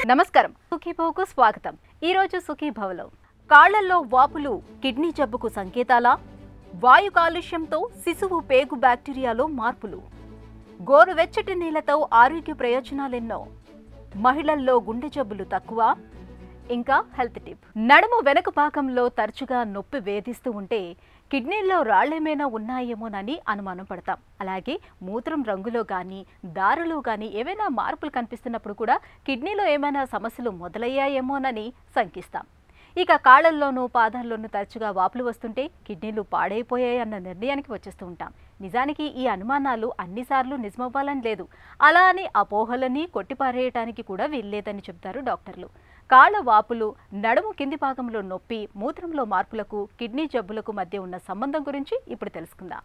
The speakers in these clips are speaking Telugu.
నమస్కారం సుఖీభవకు స్వాగతం ఈరోజు సుఖీభవలో కాళ్లల్లో వాపులు కిడ్నీ జబ్బుకు సంకేతాలా వాయు కాలుష్యంతో శిశువు పేగు బ్యాక్టీరియాలో మార్పులు గోరువెచ్చటి నీళ్లతో ఆరోగ్య ప్రయోజనాలెన్నో మహిళల్లో గుండె జబ్బులు తక్కువ ఇంకా హెల్త్ టిప్ నడుము వెనక భాగంలో తరచుగా నొప్పి వేధిస్తూ ఉంటే కిడ్నీల్లో రాళ్లేమైనా ఉన్నాయేమోనని అనుమానం పడతాం అలాగే మూత్రం రంగులో కానీ దారిలో కానీ ఏవైనా మార్పులు కనిపిస్తున్నప్పుడు కూడా కిడ్నీలో ఏమైనా సమస్యలు మొదలయ్యాయేమోనని శంకిస్తాం ఇక కాళ్ళల్లోనూ పాదాల్లోనూ తరచుగా వాపులు వస్తుంటే కిడ్నీలు పాడైపోయాయి అన్న నిర్ణయానికి వచ్చేస్తూ ఉంటాం నిజానికి ఈ అనుమానాలు అన్నిసార్లు నిజమవ్వాలని లేదు అలా అని అపోహలని కొట్టిపారేయటానికి కూడా వీల్లేదని చెబుతారు డాక్టర్లు కాళ్ళ వాపులు నడుము కింది భాగంలో నొప్పి మూత్రంలో మార్పులకు కిడ్నీ జబ్బులకు మధ్య ఉన్న సంబంధం గురించి ఇప్పుడు తెలుసుకుందాం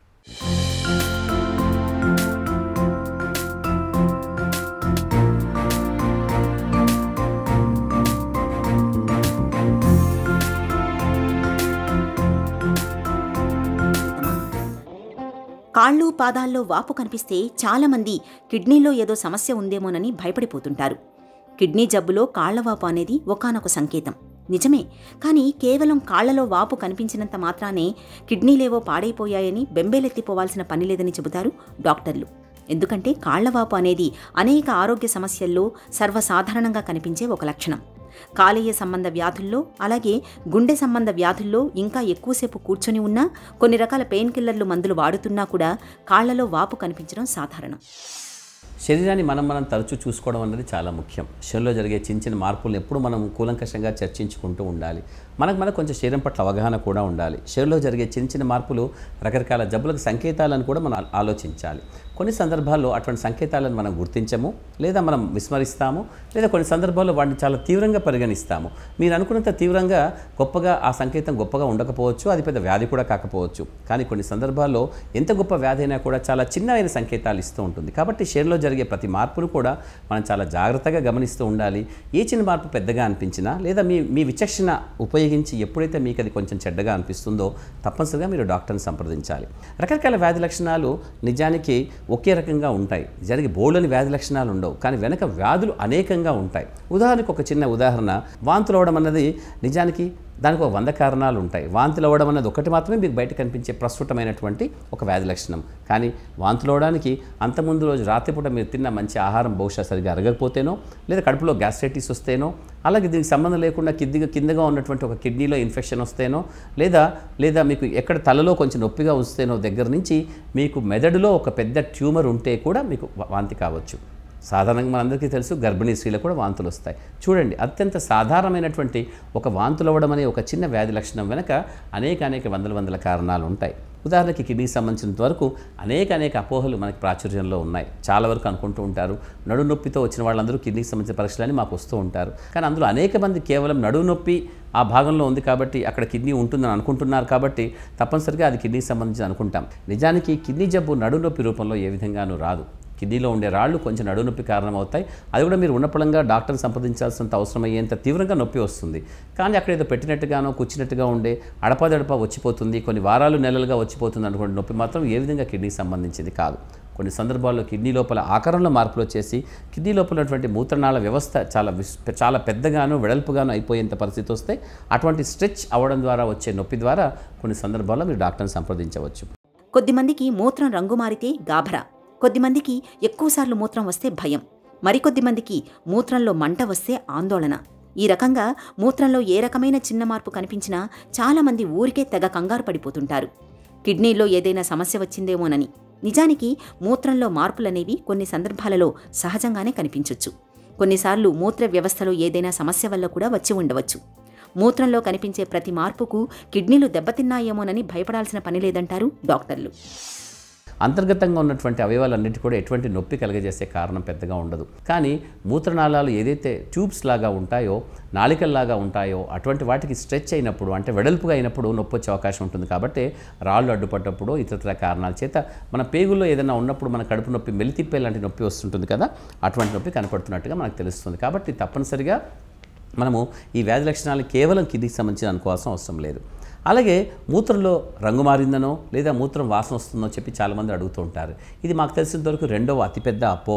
కాళ్ళు పాదాల్లో వాపు కనిపిస్తే చాలామంది కిడ్నీలో ఏదో సమస్య ఉందేమోనని భయపడిపోతుంటారు కిడ్నీ జబ్బులో కాళ్ల వాపు అనేది ఒకానొక సంకేతం నిజమే కానీ కేవలం కాళ్లలో వాపు కనిపించినంత మాత్రానే కిడ్నీలేవో పాడైపోయాయని బెంబేలెత్తిపోవాల్సిన పని లేదని చెబుతారు డాక్టర్లు ఎందుకంటే కాళ్లవాపు అనేది అనేక ఆరోగ్య సమస్యల్లో సర్వసాధారణంగా కనిపించే ఒక లక్షణం కాలేయ సంబంధ వ్యాధుల్లో అలాగే గుండె సంబంధ వ్యాధుల్లో ఇంకా ఎక్కువసేపు కూర్చొని ఉన్నా కొన్ని రకాల పెయిన్ కిల్లర్లు మందులు వాడుతున్నా కూడా కాళ్లలో వాపు కనిపించడం సాధారణం శరీరాన్ని మనం మనం తరచూ చూసుకోవడం అనేది చాలా ముఖ్యం శరీరంలో జరిగే చిన్న చిన్న మార్పులను ఎప్పుడు మనం కూలంకషంగా చర్చించుకుంటూ ఉండాలి మనకు మనకు కొంచెం శరీరం పట్ల అవగాహన కూడా ఉండాలి శరీరంలో జరిగే చిన్న చిన్న మార్పులు రకరకాల జబ్బులకు సంకేతాలను కూడా మనం ఆలోచించాలి కొన్ని సందర్భాల్లో అటువంటి సంకేతాలను మనం గుర్తించము లేదా మనం విస్మరిస్తాము లేదా కొన్ని సందర్భాల్లో వాటిని చాలా తీవ్రంగా పరిగణిస్తాము మీరు అనుకున్నంత తీవ్రంగా గొప్పగా ఆ సంకేతం గొప్పగా ఉండకపోవచ్చు అది పెద్ద వ్యాధి కూడా కాకపోవచ్చు కానీ కొన్ని సందర్భాల్లో ఎంత గొప్ప వ్యాధి అయినా కూడా చాలా చిన్నమైన సంకేతాలు ఇస్తూ ఉంటుంది కాబట్టి శరీరంలో జరిగే ప్రతి మార్పును కూడా మనం చాలా జాగ్రత్తగా గమనిస్తూ ఉండాలి ఏ చిన్న మార్పు పెద్దగా అనిపించినా లేదా మీ మీ విచక్షణ ఉపయోగించి ఎప్పుడైతే మీకు అది కొంచెం చెడ్డగా అనిపిస్తుందో తప్పనిసరిగా మీరు డాక్టర్ని సంప్రదించాలి రకరకాల వ్యాధి లక్షణాలు నిజానికి ఒకే రకంగా ఉంటాయి నిజానికి బోల్డని వ్యాధి లక్షణాలు ఉండవు కానీ వెనక వ్యాధులు అనేకంగా ఉంటాయి ఉదాహరణకు ఒక చిన్న ఉదాహరణ వాంతులు అవడం అన్నది నిజానికి దానికి ఒక వంద కారణాలు ఉంటాయి వాంతులు అవ్వడం అన్నది ఒకటి మాత్రమే మీకు బయట కనిపించే ప్రస్ఫుటమైనటువంటి ఒక వ్యాధి లక్షణం కానీ వాంతులు అవడానికి అంతకుముందు రోజు రాత్రిపూట మీరు తిన్న మంచి ఆహారం బహుశా సరిగా అరగకపోతేనో లేదా కడుపులో గ్యాస్ట్రైటిస్ వస్తేనో అలాగే దీనికి సంబంధం లేకుండా కిందిగా కిందగా ఉన్నటువంటి ఒక కిడ్నీలో ఇన్ఫెక్షన్ వస్తేనో లేదా లేదా మీకు ఎక్కడ తలలో కొంచెం నొప్పిగా వస్తేనో దగ్గర నుంచి మీకు మెదడులో ఒక పెద్ద ట్యూమర్ ఉంటే కూడా మీకు వా- వాంతి కావచ్చు సాధారణంగా మనందరికీ తెలుసు గర్భిణీ స్త్రీలకు కూడా వాంతులు వస్తాయి చూడండి అత్యంత సాధారణమైనటువంటి ఒక వాంతులు అవ్వడం అనే ఒక చిన్న వ్యాధి లక్షణం వెనక అనేక అనేక వందల వందల కారణాలు ఉంటాయి ఉదాహరణకి కిడ్నీకి సంబంధించినంత వరకు అనేక అనేక అపోహలు మనకి ప్రాచుర్యంలో ఉన్నాయి చాలా వరకు అనుకుంటూ ఉంటారు నడు నొప్పితో వచ్చిన వాళ్ళందరూ కిడ్నీకి సంబంధించిన పరీక్షలని మాకు వస్తూ ఉంటారు కానీ అందులో అనేక మంది కేవలం నడువు నొప్పి ఆ భాగంలో ఉంది కాబట్టి అక్కడ కిడ్నీ ఉంటుందని అనుకుంటున్నారు కాబట్టి తప్పనిసరిగా అది కిడ్నీకి సంబంధించి అనుకుంటాం నిజానికి కిడ్నీ జబ్బు నడు నొప్పి రూపంలో ఏ విధంగానూ రాదు కిడ్నీలో ఉండే రాళ్ళు కొంచెం నడువు నొప్పి కారణమవుతాయి అది కూడా మీరు ఉన్నపళంగా డాక్టర్ని సంప్రదించాల్సినంత అవసరమయ్యేంత తీవ్రంగా నొప్పి వస్తుంది కానీ అక్కడ ఏదో పెట్టినట్టుగానో కూర్చున్నట్టుగా ఉండే అడపాదడప వచ్చిపోతుంది కొన్ని వారాలు నెలలుగా వచ్చిపోతుంది అనుకోండి నొప్పి మాత్రం ఏ విధంగా కిడ్నీకి సంబంధించింది కాదు కొన్ని సందర్భాల్లో కిడ్నీ లోపల ఆకారంలో మార్పులు వచ్చేసి కిడ్నీ లోపల ఉన్నటువంటి మూత్రనాళ వ్యవస్థ చాలా విస్- చాలా పెద్దగాను వెడల్పుగాను అయిపోయేంత పరిస్థితి వస్తే అటువంటి స్ట్రెచ్ అవ్వడం ద్వారా వచ్చే నొప్పి ద్వారా కొన్ని సందర్భాల్లో మీరు డాక్టర్ని సంప్రదించవచ్చు కొద్దిమందికి మూత్రం రంగు మారితే గాభరా కొద్దిమందికి ఎక్కువసార్లు మూత్రం వస్తే భయం మరికొద్ది మందికి మూత్రంలో మంట వస్తే ఆందోళన ఈ రకంగా మూత్రంలో ఏ రకమైన చిన్న మార్పు కనిపించినా చాలామంది ఊరికే తెగ కంగారు పడిపోతుంటారు కిడ్నీలో ఏదైనా సమస్య వచ్చిందేమోనని నిజానికి మూత్రంలో మార్పులనేవి కొన్ని సందర్భాలలో సహజంగానే కనిపించొచ్చు కొన్నిసార్లు మూత్ర వ్యవస్థలో ఏదైనా సమస్య వల్ల కూడా వచ్చి ఉండవచ్చు మూత్రంలో కనిపించే ప్రతి మార్పుకు కిడ్నీలు దెబ్బతిన్నాయేమోనని భయపడాల్సిన పని లేదంటారు డాక్టర్లు అంతర్గతంగా ఉన్నటువంటి అవయవాలన్నిటి కూడా ఎటువంటి నొప్పి కలగజేసే కారణం పెద్దగా ఉండదు కానీ మూత్రనాళాలు ఏదైతే ట్యూబ్స్ లాగా ఉంటాయో నాళికల్లాగా ఉంటాయో అటువంటి వాటికి స్ట్రెచ్ అయినప్పుడు అంటే వెడల్పుగా అయినప్పుడు నొప్పి వచ్చే అవకాశం ఉంటుంది కాబట్టి రాళ్ళు అడ్డుపడ్డప్పుడు ఇతరత్ర కారణాల చేత మన పేగుల్లో ఏదైనా ఉన్నప్పుడు మన కడుపు నొప్పి మెలితిప్పే లాంటి నొప్పి వస్తుంటుంది కదా అటువంటి నొప్పి కనపడుతున్నట్టుగా మనకు తెలుస్తుంది కాబట్టి తప్పనిసరిగా మనము ఈ వ్యాధి లక్షణాలు కేవలం కిడ్నీకి సంబంధించి అనుకోవాల్సిన అవసరం లేదు అలాగే మూత్రంలో రంగు మారిందనో లేదా మూత్రం వాసన వస్తుందో చెప్పి చాలామంది అడుగుతూ ఉంటారు ఇది మాకు తెలిసినంత వరకు రెండవ అతిపెద్ద అపోహ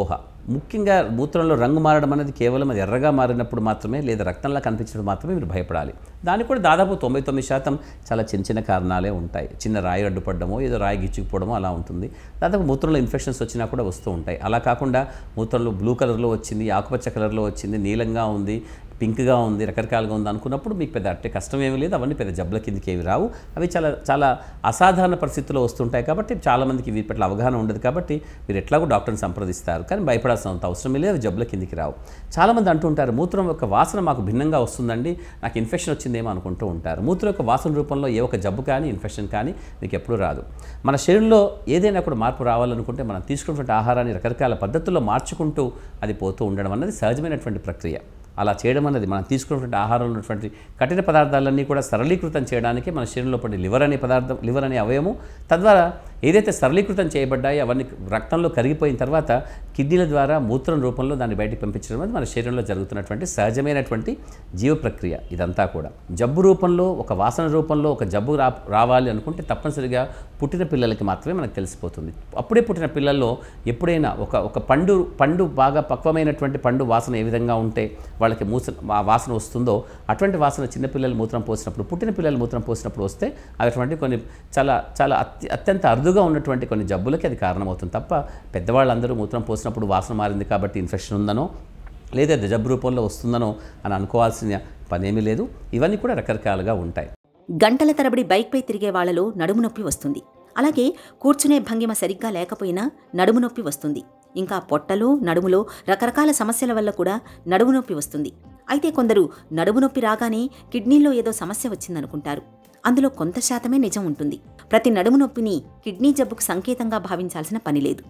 ముఖ్యంగా మూత్రంలో రంగు మారడం అనేది కేవలం అది ఎర్రగా మారినప్పుడు మాత్రమే లేదా రక్తంలా కనిపించినప్పుడు మాత్రమే మీరు భయపడాలి దానికి కూడా దాదాపు తొంభై తొమ్మిది శాతం చాలా చిన్న చిన్న కారణాలే ఉంటాయి చిన్న రాయి అడ్డుపడడమో ఏదో రాయి గిచ్చుకుపోవడమో అలా ఉంటుంది దాదాపు మూత్రంలో ఇన్ఫెక్షన్స్ వచ్చినా కూడా వస్తూ ఉంటాయి అలా కాకుండా మూత్రంలో బ్లూ కలర్లో వచ్చింది ఆకుపచ్చ కలర్లో వచ్చింది నీలంగా ఉంది పింక్గా ఉంది రకరకాలుగా ఉంది అనుకున్నప్పుడు మీకు పెద్ద అట్టే కష్టం ఏమీ లేదు అవన్నీ పెద్ద జబ్బుల కిందకి ఏవి రావు అవి చాలా చాలా అసాధారణ పరిస్థితుల్లో వస్తుంటాయి కాబట్టి చాలామందికి వీటి పట్ల అవగాహన ఉండదు కాబట్టి మీరు ఎట్లాగో డాక్టర్ని సంప్రదిస్తారు కానీ భయపడాల్సిన అంత అవసరం లేదు అవి జబ్బుల కిందికి రావు చాలామంది అంటుంటారు మూత్రం యొక్క వాసన మాకు భిన్నంగా వస్తుందండి నాకు ఇన్ఫెక్షన్ వచ్చిందేమో అనుకుంటూ ఉంటారు మూత్రం యొక్క వాసన రూపంలో ఏ ఒక జబ్బు కానీ ఇన్ఫెక్షన్ కానీ మీకు ఎప్పుడూ రాదు మన శరీరంలో ఏదైనా కూడా మార్పు రావాలనుకుంటే మనం తీసుకున్నటువంటి ఆహారాన్ని రకరకాల పద్ధతుల్లో మార్చుకుంటూ అది పోతూ ఉండడం అన్నది సహజమైనటువంటి ప్రక్రియ అలా చేయడం అనేది మనం తీసుకున్నటువంటి ఆహారంలో ఉన్నటువంటి కఠిన పదార్థాలన్నీ కూడా సరళీకృతం చేయడానికి మన శరీరంలో పడి లివర్ అనే పదార్థం లివర్ అనే అవయము తద్వారా ఏదైతే సరళీకృతం చేయబడ్డాయో అవన్నీ రక్తంలో కరిగిపోయిన తర్వాత కిడ్నీల ద్వారా మూత్రం రూపంలో దాన్ని బయటికి పంపించడం అనేది మన శరీరంలో జరుగుతున్నటువంటి సహజమైనటువంటి జీవ ప్రక్రియ ఇదంతా కూడా జబ్బు రూపంలో ఒక వాసన రూపంలో ఒక జబ్బు రా రావాలి అనుకుంటే తప్పనిసరిగా పుట్టిన పిల్లలకి మాత్రమే మనకు తెలిసిపోతుంది అప్పుడే పుట్టిన పిల్లల్లో ఎప్పుడైనా ఒక ఒక పండు పండు బాగా పక్వమైనటువంటి పండు వాసన ఏ విధంగా ఉంటే వాళ్ళకి మూస ఆ వాసన వస్తుందో అటువంటి వాసన చిన్నపిల్లలు మూత్రం పోసినప్పుడు పుట్టిన పిల్లలు మూత్రం పోసినప్పుడు వస్తే అటువంటి కొన్ని చాలా చాలా అత్య అత్యంత అరుదుగా ఉన్నటువంటి కొన్ని జబ్బులకి అది కారణమవుతుంది తప్ప పెద్దవాళ్ళందరూ మూత్రం పోసినప్పుడు వాసన మారింది కాబట్టి ఇన్ఫెక్షన్ ఉందనో లేదా జబ్బు రూపంలో వస్తుందనో అని అనుకోవాల్సిన పనేమీ లేదు ఇవన్నీ కూడా రకరకాలుగా ఉంటాయి గంటల తరబడి బైక్పై తిరిగే వాళ్లలో నడుము నొప్పి వస్తుంది అలాగే కూర్చునే భంగిమ సరిగ్గా లేకపోయినా నడుము నొప్పి వస్తుంది ఇంకా పొట్టలో నడుములో రకరకాల సమస్యల వల్ల కూడా నడుము నొప్పి వస్తుంది అయితే కొందరు నడుము నొప్పి రాగానే కిడ్నీలో ఏదో సమస్య వచ్చిందనుకుంటారు అందులో కొంత శాతమే నిజం ఉంటుంది ప్రతి నడుము నొప్పిని కిడ్నీ జబ్బుకు సంకేతంగా భావించాల్సిన పని లేదు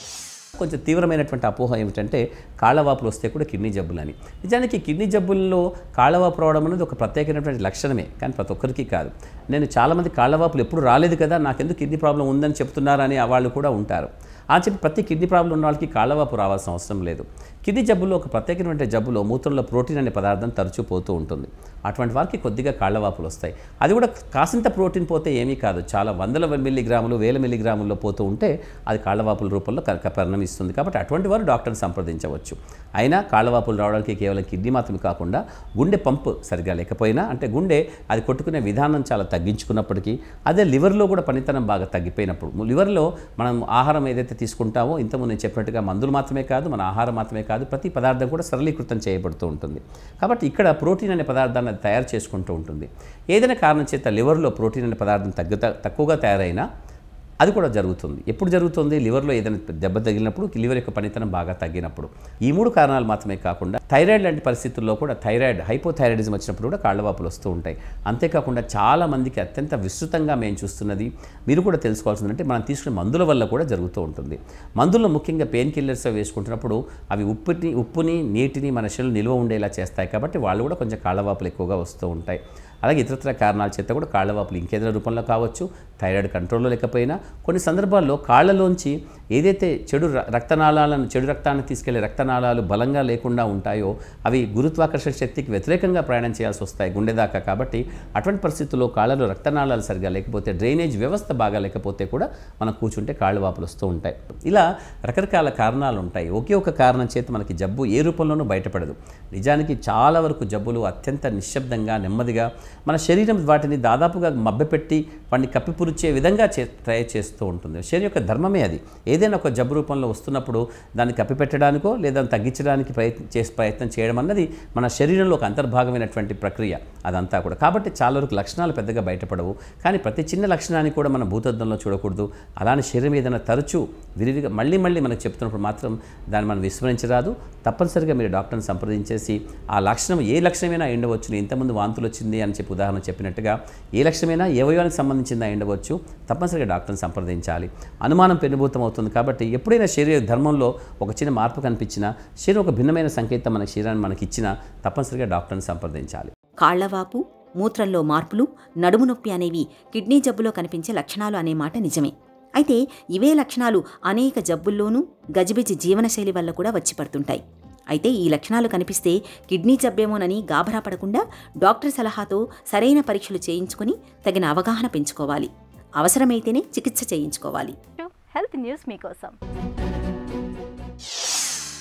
కొంచెం తీవ్రమైనటువంటి అపోహ ఏమిటంటే కాళ్ళవాపులు వస్తే కూడా కిడ్నీ జబ్బులని నిజానికి కిడ్నీ జబ్బుల్లో కాళ్ళవాపు రావడం అనేది ఒక ప్రత్యేకమైనటువంటి లక్షణమే కానీ ప్రతి ఒక్కరికి కాదు నేను చాలామంది కాళ్ళవాపులు ఎప్పుడు రాలేదు కదా నాకెందుకు కిడ్నీ ప్రాబ్లం ఉందని చెప్తున్నారని వాళ్ళు కూడా ఉంటారు ఆ చెప్పి ప్రతి కిడ్నీ ప్రాబ్లం ఉన్న వాళ్ళకి కాళ్ళవాపు రావాల్సిన అవసరం లేదు కిడ్నీ జబ్బులో ఒక ప్రత్యేకమైన జబ్బులో మూత్రంలో ప్రోటీన్ అనే పదార్థం తరచూ పోతూ ఉంటుంది అటువంటి వారికి కొద్దిగా కాళ్ళవాపులు వస్తాయి అది కూడా కాసింత ప్రోటీన్ పోతే ఏమీ కాదు చాలా వందల మిల్లీగ్రాములు వేల మిల్లీగ్రాముల్లో పోతూ ఉంటే అది కాళ్ళవాపుల రూపంలో కనుక పరిణమిస్తుంది కాబట్టి అటువంటి వారు డాక్టర్ని సంప్రదించవచ్చు అయినా కాళ్ళవాపులు రావడానికి కేవలం కిడ్నీ మాత్రమే కాకుండా గుండె పంపు సరిగా లేకపోయినా అంటే గుండె అది కొట్టుకునే విధానం చాలా తగ్గించుకున్నప్పటికీ అదే లివర్లో కూడా పనితనం బాగా తగ్గిపోయినప్పుడు లివర్లో మనం ఆహారం ఏదైతే తీసుకుంటామో ఇంతకుముందు నేను చెప్పినట్టుగా మందులు మాత్రమే కాదు మన ఆహారం మాత్రమే కాదు ప్రతి పదార్థం కూడా సరళీకృతం చేయబడుతూ ఉంటుంది కాబట్టి ఇక్కడ ప్రోటీన్ అనే పదార్థాన్ని అది తయారు చేసుకుంటూ ఉంటుంది ఏదైనా కారణం చేత లివర్లో ప్రోటీన్ అనే పదార్థం తగ్గుత తక్కువగా తయారైనా అది కూడా జరుగుతుంది ఎప్పుడు జరుగుతుంది లివర్లో ఏదైనా దెబ్బ తగిలినప్పుడు లివర్ యొక్క పనితనం బాగా తగ్గినప్పుడు ఈ మూడు కారణాలు మాత్రమే కాకుండా థైరాయిడ్ లాంటి పరిస్థితుల్లో కూడా థైరాయిడ్ హైపోథైరాయిడిజం వచ్చినప్పుడు కూడా కాళ్ళవాపులు వస్తూ ఉంటాయి అంతేకాకుండా చాలా మందికి అత్యంత విస్తృతంగా మేము చూస్తున్నది మీరు కూడా తెలుసుకోవాల్సింది అంటే మనం తీసుకునే మందుల వల్ల కూడా జరుగుతూ ఉంటుంది మందుల్లో ముఖ్యంగా పెయిన్ కిల్లర్స్ వేసుకుంటున్నప్పుడు అవి ఉప్పుని ఉప్పుని నీటిని మన శరీరంలో నిల్వ ఉండేలా చేస్తాయి కాబట్టి వాళ్ళు కూడా కొంచెం కాళ్ళవాపులు ఎక్కువగా వస్తూ ఉంటాయి అలాగే ఇతరత్ర కారణాల చేత కూడా కాళ్ళవాపులు ఇంకేదైనా రూపంలో కావచ్చు థైరాయిడ్ కంట్రోల్లో లేకపోయినా కొన్ని సందర్భాల్లో కాళ్ళలోంచి ఏదైతే చెడు ర- రక్తనాళాలను చెడు రక్తాన్ని తీసుకెళ్లే రక్తనాళాలు బలంగా లేకుండా ఉంటాయో అవి గురుత్వాకర్షణ శక్తికి వ్యతిరేకంగా ప్రయాణం చేయాల్సి వస్తాయి గుండె దాకా కాబట్టి అటువంటి పరిస్థితుల్లో కాళ్ళలో రక్తనాళాలు సరిగా లేకపోతే డ్రైనేజ్ వ్యవస్థ బాగా లేకపోతే కూడా మనం కూర్చుంటే కాళ్ళు వాపులు వస్తూ ఉంటాయి ఇలా రకరకాల కారణాలు ఉంటాయి ఒకే ఒక కారణం చేత మనకి జబ్బు ఏ రూపంలోనూ బయటపడదు నిజానికి చాలా వరకు జబ్బులు అత్యంత నిశ్శబ్దంగా నెమ్మదిగా మన శరీరం వాటిని దాదాపుగా మభ్యపెట్టి వాటిని కప్పిపురిచే విధంగా చే ట్రై చేస్తూ ఉంటుంది శరీరం యొక్క ధర్మమే అది ఏదైనా ఒక జబ్బు రూపంలో వస్తున్నప్పుడు దాన్ని కప్పిపెట్టడానికో లేదా తగ్గించడానికి ప్రయత్నం చేసే ప్రయత్నం చేయడం అన్నది మన శరీరంలో ఒక అంతర్భాగమైనటువంటి ప్రక్రియ అదంతా కూడా కాబట్టి చాలా వరకు లక్షణాలు పెద్దగా బయటపడవు కానీ ప్రతి చిన్న లక్షణాన్ని కూడా మనం భూతద్దంలో చూడకూడదు అలానే శరీరం ఏదైనా తరచూ విరివిగా మళ్ళీ మళ్ళీ మనకు చెప్తున్నప్పుడు మాత్రం దాన్ని మనం విస్మరించరాదు తప్పనిసరిగా మీరు డాక్టర్ని సంప్రదించేసి ఆ లక్షణం ఏ లక్షణమైనా ఎండవచ్చు ఇంతకుముందు వాంతులు వచ్చింది అని చెప్పి ఉదాహరణ చెప్పినట్టుగా ఏ లక్షణమైనా ఏ వయోనికి సంబంధించిందా ఎండవచ్చు తప్పనిసరిగా డాక్టర్ని సంప్రదించాలి అనుమానం పెనుభూతం అవుతుంది కాబట్టి ఎప్పుడైనా శరీర ధర్మంలో ఒక చిన్న మార్పు కనిపించినా శరీరం ఒక భిన్నమైన సంకేతం మన శరీరాన్ని మనకి ఇచ్చినా తప్పనిసరిగా డాక్టర్ని సంప్రదించాలి కాళ్లవాపు మూత్రంలో మార్పులు నడుము నొప్పి అనేవి కిడ్నీ జబ్బులో కనిపించే లక్షణాలు అనే మాట నిజమే అయితే ఇవే లక్షణాలు అనేక జబ్బుల్లోనూ గజిబిజి జీవనశైలి వల్ల కూడా వచ్చి పడుతుంటాయి అయితే ఈ లక్షణాలు కనిపిస్తే కిడ్నీ జబ్బేమోనని గాభరా పడకుండా డాక్టర్ సలహాతో సరైన పరీక్షలు చేయించుకుని తగిన అవగాహన పెంచుకోవాలి అవసరమైతేనే చికిత్స చేయించుకోవాలి హెల్త్ న్యూస్ మీకోసం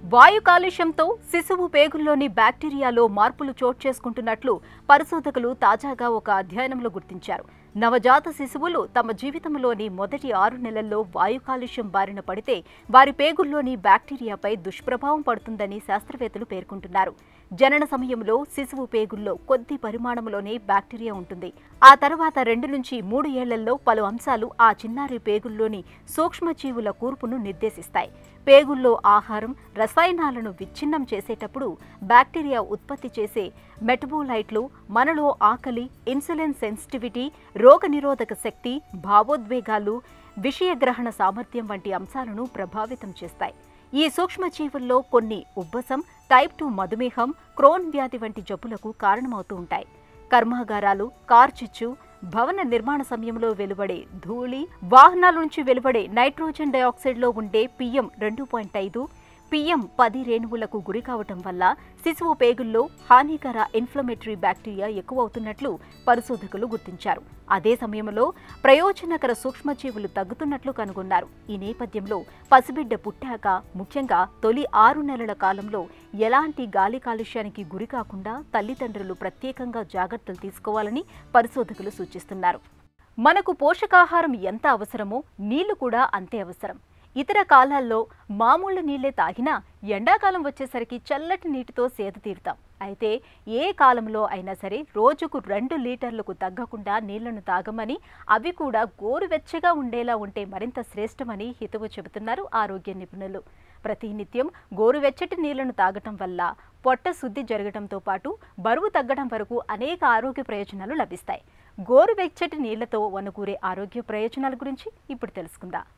వాయు కాలుష్యంతో శిశువు పేగుల్లోని బ్యాక్టీరియాలో మార్పులు చోటు చేసుకుంటున్నట్లు పరిశోధకులు తాజాగా ఒక అధ్యయనంలో గుర్తించారు నవజాత శిశువులు తమ జీవితంలోని మొదటి ఆరు నెలల్లో వాయు కాలుష్యం బారిన పడితే వారి పేగుల్లోని బ్యాక్టీరియాపై దుష్ప్రభావం పడుతుందని శాస్త్రవేత్తలు పేర్కొంటున్నారు జనన సమయంలో శిశువు పేగుల్లో కొద్ది పరిమాణంలోనే బ్యాక్టీరియా ఉంటుంది ఆ తర్వాత రెండు నుంచి మూడు ఏళ్లలో పలు అంశాలు ఆ చిన్నారి పేగుల్లోని సూక్ష్మజీవుల కూర్పును నిర్దేశిస్తాయి పేగుల్లో ఆహారం రసాయనాలను విచ్ఛిన్నం చేసేటప్పుడు బ్యాక్టీరియా ఉత్పత్తి చేసే మెటబోలైట్లు మనలో ఆకలి ఇన్సులిన్ సెన్సిటివిటీ రోగనిరోధక శక్తి భావోద్వేగాలు విషయగ్రహణ సామర్థ్యం వంటి అంశాలను ప్రభావితం చేస్తాయి ఈ సూక్ష్మజీవుల్లో కొన్ని ఉబ్బసం టైప్ టూ మధుమేహం క్రోన్ వ్యాధి వంటి జబ్బులకు కారణమవుతూ ఉంటాయి కర్మాగారాలు కార్చిచ్చు భవన నిర్మాణ సమయంలో వెలువడే ధూళి వాహనాల నుంచి వెలువడే నైట్రోజన్ డయాక్సైడ్లో ఉండే పిఎం రెండు పాయింట్ ఐదు పిఎం పది రేణువులకు గురి కావటం వల్ల శిశువు పేగుల్లో హానికర ఇన్ఫ్లమేటరీ బ్యాక్టీరియా ఎక్కువవుతున్నట్లు పరిశోధకులు గుర్తించారు అదే సమయంలో ప్రయోజనకర సూక్ష్మజీవులు తగ్గుతున్నట్లు కనుగొన్నారు ఈ నేపథ్యంలో పసిబిడ్డ పుట్టాక ముఖ్యంగా తొలి ఆరు నెలల కాలంలో ఎలాంటి గాలి కాలుష్యానికి గురి కాకుండా తల్లిదండ్రులు ప్రత్యేకంగా జాగ్రత్తలు తీసుకోవాలని పరిశోధకులు సూచిస్తున్నారు మనకు పోషకాహారం ఎంత అవసరమో నీళ్లు కూడా అంతే అవసరం ఇతర కాలాల్లో మామూలు నీళ్లే తాగినా ఎండాకాలం వచ్చేసరికి చల్లటి నీటితో సేద తీరుతాం అయితే ఏ కాలంలో అయినా సరే రోజుకు రెండు లీటర్లకు తగ్గకుండా నీళ్లను తాగమని అవి కూడా గోరువెచ్చగా ఉండేలా ఉంటే మరింత శ్రేష్టమని హితవు చెబుతున్నారు ఆరోగ్య నిపుణులు ప్రతినిత్యం గోరువెచ్చటి నీళ్లను తాగటం వల్ల పొట్ట శుద్ధి జరగడంతో పాటు బరువు తగ్గడం వరకు అనేక ఆరోగ్య ప్రయోజనాలు లభిస్తాయి గోరువెచ్చటి నీళ్లతో వనకూరే ఆరోగ్య ప్రయోజనాల గురించి ఇప్పుడు తెలుసుకుందాం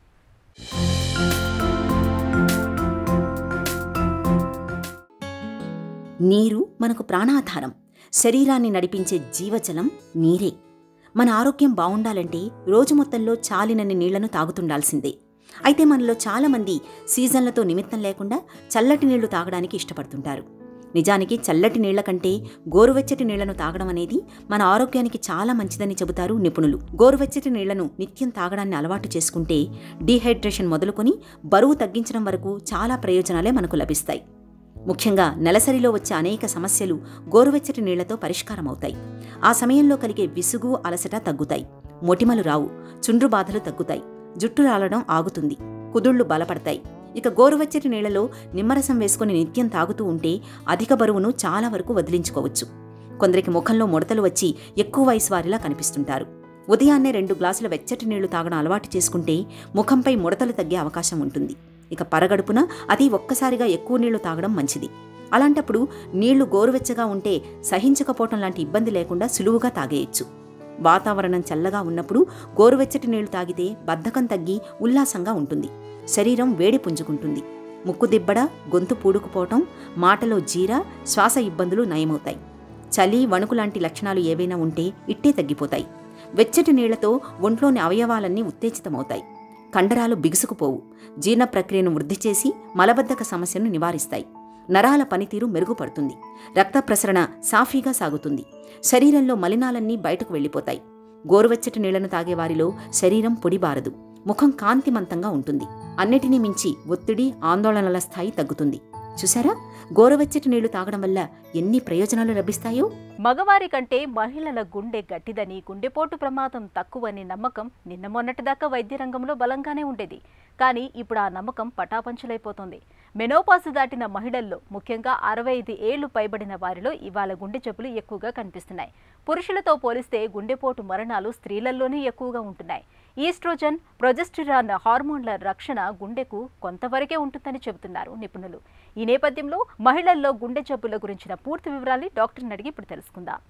నీరు మనకు ప్రాణాధారం శరీరాన్ని నడిపించే జీవజలం నీరే మన ఆరోగ్యం బావుండాలంటే రోజు మొత్తంలో చాలినన్ని నీళ్లను తాగుతుండాల్సిందే అయితే మనలో చాలామంది సీజన్లతో నిమిత్తం లేకుండా చల్లటి నీళ్లు తాగడానికి ఇష్టపడుతుంటారు నిజానికి చల్లటి నీళ్ల కంటే గోరువెచ్చటి నీళ్లను తాగడం అనేది మన ఆరోగ్యానికి చాలా మంచిదని చెబుతారు నిపుణులు గోరువెచ్చటి నీళ్లను నిత్యం తాగడాన్ని అలవాటు చేసుకుంటే డీహైడ్రేషన్ మొదలుకొని బరువు తగ్గించడం వరకు చాలా ప్రయోజనాలే మనకు లభిస్తాయి ముఖ్యంగా నెలసరిలో వచ్చే అనేక సమస్యలు గోరువెచ్చటి నీళ్లతో పరిష్కారమవుతాయి ఆ సమయంలో కలిగే విసుగు అలసట తగ్గుతాయి మొటిమలు రావు చుండ్రు బాధలు తగ్గుతాయి జుట్టు రాలడం ఆగుతుంది కుదుళ్లు బలపడతాయి ఇక గోరువెచ్చటి నీళ్లలో నిమ్మరసం వేసుకుని నిత్యం తాగుతూ ఉంటే అధిక బరువును చాలా వరకు వదిలించుకోవచ్చు కొందరికి ముఖంలో ముడతలు వచ్చి ఎక్కువ వయసు వారిలా కనిపిస్తుంటారు ఉదయాన్నే రెండు గ్లాసుల వెచ్చటి నీళ్లు తాగడం అలవాటు చేసుకుంటే ముఖంపై ముడతలు తగ్గే అవకాశం ఉంటుంది ఇక పరగడుపున అది ఒక్కసారిగా ఎక్కువ నీళ్లు తాగడం మంచిది అలాంటప్పుడు నీళ్లు గోరువెచ్చగా ఉంటే సహించకపోవటం లాంటి ఇబ్బంది లేకుండా సులువుగా తాగేయచ్చు వాతావరణం చల్లగా ఉన్నప్పుడు గోరువెచ్చటి నీళ్లు తాగితే బద్ధకం తగ్గి ఉల్లాసంగా ఉంటుంది శరీరం వేడి పుంజుకుంటుంది ముక్కు దిబ్బడ గొంతు పూడుకుపోవటం మాటలో జీర శ్వాస ఇబ్బందులు నయమవుతాయి చలి వణుకు లాంటి లక్షణాలు ఏవైనా ఉంటే ఇట్టే తగ్గిపోతాయి వెచ్చటి నీళ్లతో ఒంట్లోని అవయవాలన్నీ ఉత్తేజితమవుతాయి కండరాలు బిగుసుకుపోవు జీర్ణ ప్రక్రియను వృద్ధి చేసి మలబద్ధక సమస్యను నివారిస్తాయి నరాల పనితీరు మెరుగుపడుతుంది రక్త ప్రసరణ సాఫీగా సాగుతుంది శరీరంలో మలినాలన్నీ బయటకు వెళ్ళిపోతాయి గోరువెచ్చటి నీళ్లను తాగేవారిలో శరీరం పొడిబారదు ముఖం కాంతిమంతంగా ఉంటుంది అన్నిటినీ మించి ఒత్తిడి ఆందోళనల స్థాయి తగ్గుతుంది చూసారా గోరువెచ్చటి నీళ్లు తాగడం వల్ల ఎన్ని ప్రయోజనాలు లభిస్తాయో మగవారి కంటే మహిళల గుండె గట్టిదని గుండెపోటు ప్రమాదం తక్కువని నమ్మకం నిన్న మొన్నటిదాకా వైద్య రంగంలో బలంగానే ఉండేది కానీ ఇప్పుడు ఆ నమ్మకం పటాపంచలైపోతోంది మెనోపాసు దాటిన మహిళల్లో ముఖ్యంగా అరవై ఐదు ఏళ్లు పైబడిన వారిలో ఇవాళ గుండె జబ్బులు ఎక్కువగా కనిపిస్తున్నాయి పురుషులతో పోలిస్తే గుండెపోటు మరణాలు స్త్రీలలోనే ఎక్కువగా ఉంటున్నాయి ఈస్ట్రోజన్ ప్రొజెస్టిరాన్ హార్మోన్ల రక్షణ గుండెకు కొంతవరకే ఉంటుందని చెబుతున్నారు నిపుణులు ఈ నేపథ్యంలో మహిళల్లో గుండె జబ్బుల గురించిన పూర్తి వివరాలు డాక్టర్ని అడిగి ఇప్పుడు తెలుసుకుందాం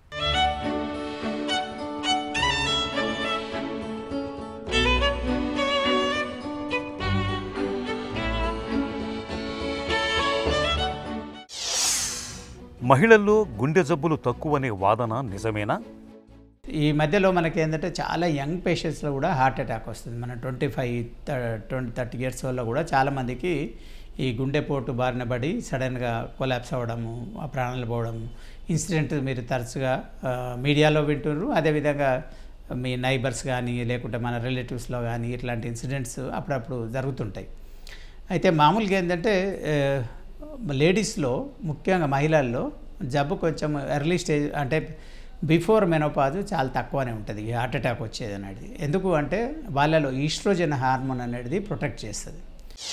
మహిళల్లో గుండె జబ్బులు తక్కువనే వాదన నిజమేనా ఈ మధ్యలో మనకి ఏంటంటే చాలా యంగ్ పేషెంట్స్లో కూడా హార్ట్ అటాక్ వస్తుంది మన twenty five twenty thirty years వల్ల కూడా చాలామందికి ఈ గుండెపోటు బారిన పడి సడన్గా కొలాప్స్ అవ్వడము ఆ ప్రాణాలు పోవడము ఇన్సిడెంట్ మీరు తరచుగా ఆ, మీడియాలో వింటున్నారు అదేవిధంగా మీ నైబర్స్ కానీ లేకుంటే మన రిలేటివ్స్లో కానీ ఇట్లాంటి ఇన్సిడెంట్స్ అప్పుడప్పుడు జరుగుతుంటాయి అయితే మామూలుగా ఏంటంటే ఆ, లేడీస్లో ముఖ్యంగా మహిళల్లో జబ్బు కొంచెం ఎర్లీ స్టేజ్ అంటే బిఫోర్ మెనోపాజ్ చాలా తక్కువనే ఉంటుంది ఈ హార్ట్ అటాక్ వచ్చేది అనేది ఎందుకు అంటే వాళ్ళలో ఈస్ట్రోజన్ హార్మోన్ అనేది ప్రొటెక్ట్ చేస్తుంది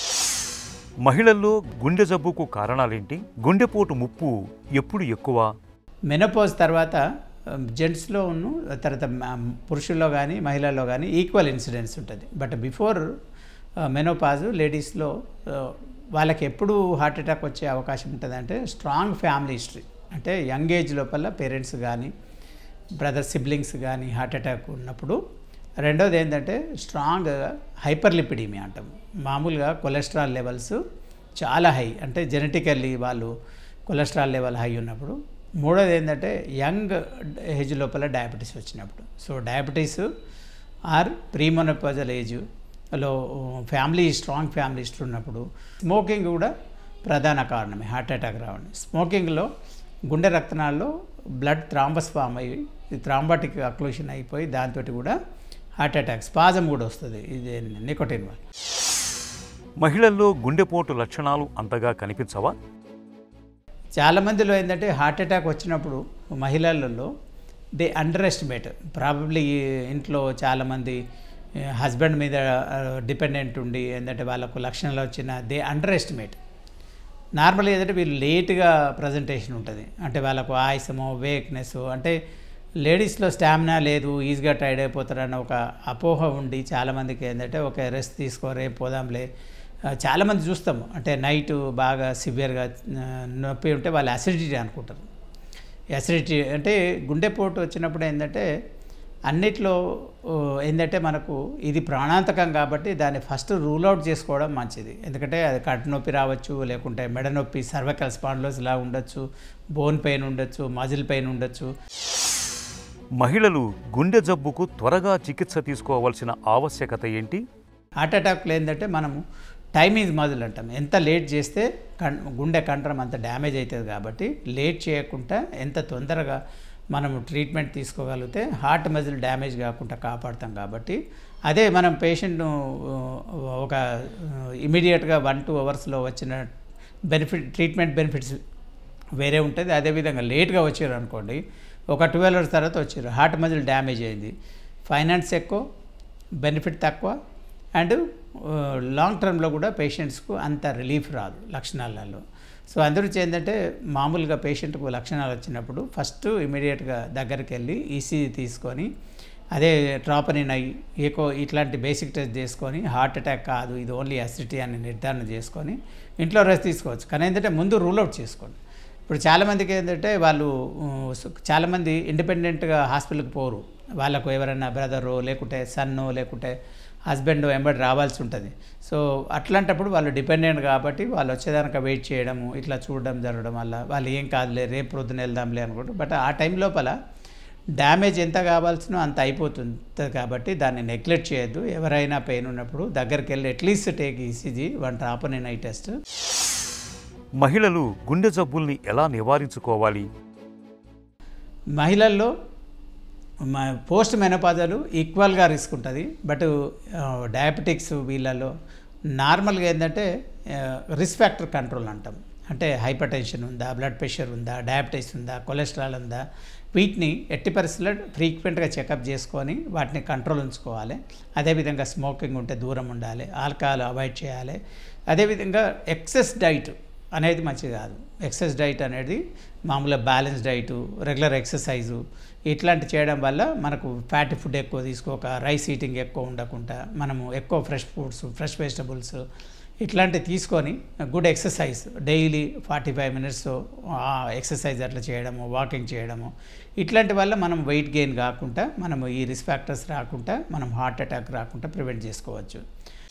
మహిళల్లో గుండె జబ్బుకు కారణాలేంటి గుండెపోటు ముప్పు ఎప్పుడు ఎక్కువ మెనోపాజ్ తర్వాత జెంట్స్లో ఉన్న తర్వాత మ- పురుషుల్లో కానీ మహిళల్లో కానీ ఈక్వల్ ఇన్సిడెన్స్ ఉంటుంది బట్ బిఫోర్ మెనోపాజ్ లేడీస్లో వాళ్ళకి ఎప్పుడు హార్ట్ అటాక్ వచ్చే అవకాశం ఉంటుంది అంటే స్ట్రాంగ్ ఫ్యామిలీ హిస్టరీ అంటే యంగ్ ఏజ్ లోపల పేరెంట్స్ కానీ బ్రదర్ సిబ్లింగ్స్ కానీ హార్ట్ అటాక్ ఉన్నప్పుడు రెండోది ఏంటంటే స్ట్రాంగ్ హైపర్ లిపిడీమియా అంటాం మామూలుగా కొలెస్ట్రాల్ లెవెల్స్ చాలా హై అంటే జెనెటికల్లీ వాళ్ళు కొలెస్ట్రాల్ లెవెల్ హై ఉన్నప్పుడు మూడోది ఏంటంటే యంగ్ ఏజ్ లోపల డయాబెటీస్ వచ్చినప్పుడు సో డయాబెటీస్ ఆర్ ప్రీమోనోపాజల్ ఏజ్లో ఫ్యామిలీ స్ట్రాంగ్ ఫ్యామిలీ హిస్టరీ ఉన్నప్పుడు స్మోకింగ్ కూడా ప్రధాన కారణమే హార్ట్ అటాక్ రావడం స్మోకింగ్లో గుండె రక్తనాల్లో బ్లడ్ థ్రాంబస్ ఫామ్ అయ్యి థ్రాంబాటిక్ అక్లూషన్ అయిపోయి దాంతో కూడా హార్ట్ అటాక్ స్పాజం కూడా వస్తుంది ఇది నికోటిన్ వల్ల మహిళల్లో గుండెపోటు లక్షణాలు అంతగా కనిపించవా చాలా మందిలో ఏంటంటే హార్ట్ అటాక్ వచ్చినప్పుడు మహిళలలో దే అండర్ ఎస్టిమేట్ ప్రాబబ్లీ ఇంట్లో చాలామంది హస్బెండ్ మీద డిపెండెంట్ ఉండి ఏంటంటే వాళ్ళకు లక్షణాలు వచ్చిన దే అండర్ ఎస్టిమేట్ నార్మల్గా ఏంటంటే వీళ్ళు లేట్గా ప్రజెంటేషన్ ఉంటుంది అంటే వాళ్ళకు ఆయాసము వేక్నెస్ అంటే లేడీస్లో స్టామినా లేదు ఈజీగా టైర్డ్ అయిపోతారన్న ఒక అపోహ ఉండి చాలామందికి ఏంటంటే ఒక రెస్ట్ తీసుకో రేపు పోదాంలే ఆ, చాలామంది చూస్తాము అంటే నైట్ బాగా సివియర్గా నొప్పి ఉంటే వాళ్ళు అసిడిటీ అనుకుంటారు అసిడిటీ అంటే గుండెపోటు వచ్చినప్పుడు ఏంటంటే అన్నిట్లో ఓ, ఏంటంటే మనకు ఇది ప్రాణాంతకం కాబట్టి దాన్ని ఫస్ట్ రూల్ అవుట్ చేసుకోవడం మంచిది ఎందుకంటే అది కట్టు నొప్పి రావచ్చు లేకుంటే మెడ నొప్పి సర్వైకల్ స్పాండ్లోస్ ఇలా ఉండొచ్చు బోన్ పెయిన్ ఉండొచ్చు మజిల్ పెయిన్ ఉండొచ్చు మహిళలు గుండె జబ్బుకు త్వరగా చికిత్స తీసుకోవాల్సిన ఆవశ్యకత ఏంటి హార్ట్ అటాక్లో ఏంటంటే మనము టైం ఈజ్ మజిల్ అంటాం ఎంత లేట్ చేస్తే కన్ గుండె కండరం అంత డ్యామేజ్ అవుతుంది కాబట్టి లేట్ చేయకుండా ఎంత తొందరగా మనము ట్రీట్మెంట్ తీసుకోగలిగితే హార్ట్ మజిల్ డ్యామేజ్ కాకుండా కాపాడుతాం కాబట్టి అదే మనం పేషెంట్ను ఒక ఇమీడియట్గా వన్ టూ అవర్స్లో వచ్చిన బెనిఫిట్ ట్రీట్మెంట్ బెనిఫిట్స్ వేరే ఉంటుంది అదేవిధంగా లేట్గా వచ్చారు అనుకోండి ఒక ట్వెల్వ్ అవర్స్ తర్వాత వచ్చారు హార్ట్ మజిల్ డ్యామేజ్ అయింది ఫైనాన్స్ ఎక్కువ బెనిఫిట్ తక్కువ అండ్ లాంగ్ టర్మ్లో కూడా పేషెంట్స్కు అంత రిలీఫ్ రాదు లక్షణాలలో సో అందరూ ఏంటంటే మామూలుగా పేషెంట్కు లక్షణాలు వచ్చినప్పుడు ఫస్ట్ ఇమీడియట్గా దగ్గరికి వెళ్ళి ఈసీజీ తీసుకొని అదే ట్రాపనిన్ అయ్యి ఏకో ఇట్లాంటి బేసిక్ టెస్ట్ చేసుకొని హార్ట్ అటాక్ కాదు ఇది ఓన్లీ అసిడిటీ అని నిర్ధారణ చేసుకొని ఇంట్లో రెస్ట్ తీసుకోవచ్చు కానీ ఏంటంటే ముందు రూల్ అవుట్ చేసుకోండి ఇప్పుడు చాలామందికి ఏంటంటే వాళ్ళు ఉ, సు- చాలామంది ఇండిపెండెంట్గా హాస్పిటల్కి పోరు వాళ్ళకు ఎవరైనా బ్రదరు లేకుంటే సన్ను లేకుంటే హస్బెండ్ వెంబడి రావాల్సి ఉంటుంది సో అట్లాంటప్పుడు వాళ్ళు డిపెండెంట్ కాబట్టి వాళ్ళు వచ్చేదానికి వెయిట్ చేయడము ఇట్లా చూడడం జరగడం వల్ల వాళ్ళు ఏం కాదులే రేపు ప్రొద్దున వెళ్దాంలే అనుకుంటారు బట్ ఆ టైం లోపల డ్యామేజ్ ఎంత కావాల్సినో అంత అయిపోతుంది కాబట్టి దాన్ని నెగ్లెక్ట్ చేయొద్దు ఎవరైనా పెయిన్ ఉన్నప్పుడు దగ్గరికి వెళ్ళి at least take ECG one troponin I test మహిళలు గుండె జబ్బుల్ని ఎలా నివారించుకోవాలి మహిళల్లో మా పోస్ట్ మెనోపాజలు ఈక్వల్గా రిస్క్ ఉంటుంది బట్ డయాబెటిక్స్ వీళ్ళలో నార్మల్గా ఏంటంటే రిస్క్ ఫ్యాక్టర్ కంట్రోల్ అంటాం అంటే హైపర్ టెన్షన్ ఉందా బ్లడ్ ప్రెషర్ ఉందా డయాబెటీస్ ఉందా కొలెస్ట్రాల్ ఉందా వీటిని ఎట్టి పరిస్థితుల్లో ఫ్రీక్వెంట్గా చెకప్ చేసుకొని వాటిని కంట్రోల్ ఉంచుకోవాలి అదేవిధంగా స్మోకింగ్ ఉంటే దూరం ఉండాలి ఆల్కహాల్ అవాయిడ్ చేయాలి అదేవిధంగా ఎక్సెస్ డైట్ అనేది మంచిది కాదు ఎక్సెస్ డైట్ అనేది మామూలుగా బ్యాలెన్స్ డైటు రెగ్యులర్ ఎక్సర్సైజు ఇట్లాంటి చేయడం వల్ల మనకు ఫ్యాటీ ఫుడ్ ఎక్కువ తీసుకోక రైస్ ఈటింగ్ ఎక్కువ ఉండకుండా మనము ఎక్కువ ఫ్రెష్ ఫుడ్స్ ఫ్రెష్ వెజిటబుల్స్ ఇట్లాంటివి తీసుకొని good exercise daily forty five minutes exercise అట్లా చేయడము వాకింగ్ చేయడము ఇట్లాంటి వల్ల మనం వెయిట్ గెయిన్ కాకుండా మనము ఈ రిస్క్ ఫ్యాక్టర్స్ రాకుండా మనం హార్ట్ అటాక్ రాకుండా ప్రివెంట్ చేసుకోవచ్చు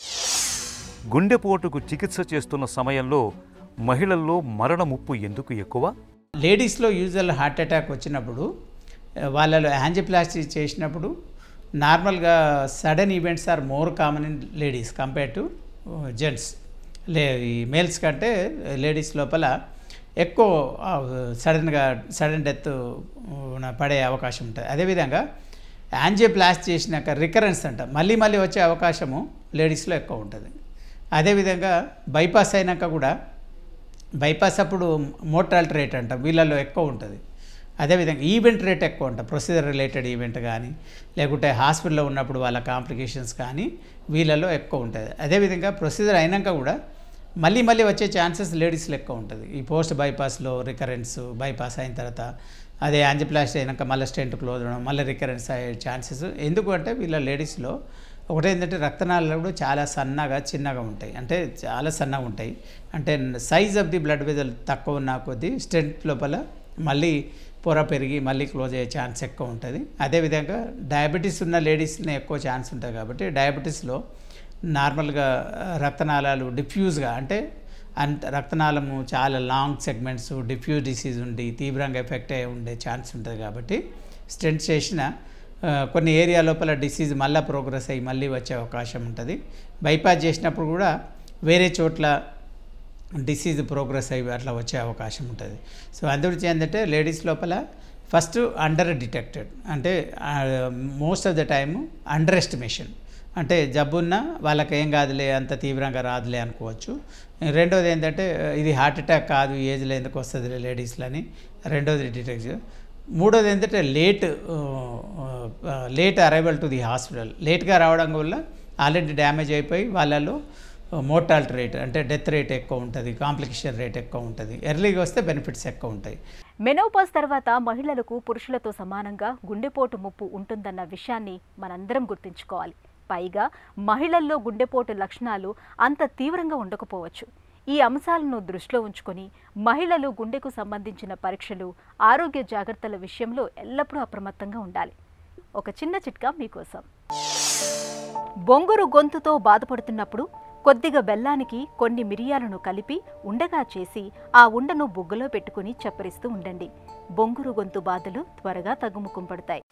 గుండెపోటుకు చికిత్స చేస్తున్న సమయంలో మహిళల్లో మరణ ముప్పు ఎందుకు ఎక్కువ లేడీస్లో యూజువల్ హార్ట్ అటాక్ వచ్చినప్పుడు ఆ, వాళ్ళలో యాంజియోప్లాస్టీ చేసినప్పుడు నార్మల్గా sudden events are more common in ladies compare to gents లే ఈ మేల్స్ కంటే లేడీస్ లోపల ఎక్కువ సడన్గా సడన్ డెత్ పడే అవకాశం ఉంటుంది అదేవిధంగా యాంజియోప్లాస్ట్ చేసినాక రికరెన్స్ అంట మళ్ళీ మళ్ళీ వచ్చే అవకాశము లేడీస్లో ఎక్కువ ఉంటుంది అదేవిధంగా బైపాస్ అయినాక కూడా బైపాస్ అప్పుడు మోర్టాలిటీ రేట్ అంట వీళ్ళల్లో ఎక్కువ ఉంటుంది అదేవిధంగా ఈవెంట్ రేట్ ఎక్కువ ఉంటుంది ప్రొసీజర్ రిలేటెడ్ ఈవెంట్ కానీ లేకుంటే హాస్పిటల్లో ఉన్నప్పుడు వాళ్ళ కాంప్లికేషన్స్ కానీ వీళ్ళలో ఎక్కువ ఉంటుంది అదేవిధంగా ప్రొసీజర్ అయినాక కూడా మళ్ళీ మళ్ళీ వచ్చే ఛాన్సెస్ లేడీస్లో ఎక్కువ ఉంటుంది ఈ పోస్ట్ బైపాస్లో రికరెన్స్ బైపాస్ అయిన తర్వాత అదే యాంజిప్లాస్టీ అయినాక మళ్ళీ స్టెంట్ క్లోజ్ అవ్వడం మళ్ళీ రికరెన్స్ అయ్యే ఛాన్సెస్ ఎందుకు అంటే వీళ్ళ లేడీస్లో ఒకటేంటంటే రక్తనాళాలు కూడా చాలా సన్నగా చిన్నగా ఉంటాయి అంటే చాలా సన్నగా ఉంటాయి అంటే size of the blood vessel తక్కువ ఉన్న కొద్దీ స్టెంట్ లోపల మళ్ళీ పొర పెరిగి మళ్ళీ క్లోజ్ అయ్యే ఛాన్స్ ఎక్కువ ఉంటుంది అదేవిధంగా డయాబెటీస్ ఉన్న లేడీస్ని ఎక్కువ ఛాన్స్ ఉంటుంది కాబట్టి డయాబెటీస్లో నార్మల్గా రక్తనాళాలు డిఫ్యూజ్గా అంటే అంత రక్తనాళము చాలా లాంగ్ సెగ్మెంట్స్ డిఫ్యూజ్ డిసీజ్ ఉండి తీవ్రంగా ఎఫెక్ట్ అయ్యి ఉండే ఛాన్స్ ఉంటుంది కాబట్టి స్టెంట్ చేసిన ఆ, కొన్ని ఏరియా లోపల డిసీజ్ మళ్ళీ ప్రోగ్రెస్ అయ్యి మళ్ళీ వచ్చే అవకాశం ఉంటుంది బైపాస్ చేసినప్పుడు కూడా వేరే చోట్ల డిసీజ్ ప్రోగ్రెస్ అయ్యి అట్లా వచ్చే అవకాశం ఉంటుంది సో అందుగురించి ఏంటంటే లేడీస్ లోపల ఫస్ట్ అండర్ డిటెక్టెడ్ అంటే most of the time underestimation అంటే జబ్బున్నా వాళ్ళకి ఏం కాదులే అంత తీవ్రంగా రాదులే అనుకోవచ్చు రెండోది ఏంటంటే ఇది హార్ట్ అటాక్ కాదు ఈ ఏజ్లో ఎందుకు వస్తుంది లేడీస్లని రెండోది డిటెక్ట్ మూడోది ఏంటంటే late late arrival to the hospital లేట్గా రావడం వల్ల ఆల్రెడీ డ్యామేజ్ అయిపోయి వాళ్ళలో మోర్టాలిటీ రేట్ అంటే డెత్ రేట్ ఎక్కువ ఉంటుంది కాంప్లికేషన్ రేట్ ఎక్కువ ఉంటుంది ఎర్లీగా వస్తే బెనిఫిట్స్ ఎక్కువ ఉంటాయి మెనోపాజ్ తర్వాత మహిళలకు పురుషులతో సమానంగా గుండెపోటు ముప్పు ఉంటుందన్న విషయాన్ని మనందరం గుర్తుంచుకోవాలి పైగా మహిళల్లో గుండెపోటు లక్షణాలు అంత తీవ్రంగా ఉండకపోవచ్చు ఈ అంశాలను దృష్టిలో ఉంచుకొని మహిళలు గుండెకు సంబంధించిన పరీక్షలు ఆరోగ్య జాగ్రత్తల విషయంలో ఎల్లప్పుడూ అప్రమత్తంగా ఉండాలి ఒక చిన్న చిట్కా మీకోసం బొంగురు గొంతుతో బాధపడుతున్నప్పుడు కొద్దిగా బెల్లానికి కొన్ని మిరియాలను కలిపి ఉండగా చేసి ఆ ఉండను బుగ్గలో పెట్టుకుని చప్పరిస్తూ ఉండండి బొంగురు గొంతు బాధలు త్వరగా తగ్గుముఖం పడతాయి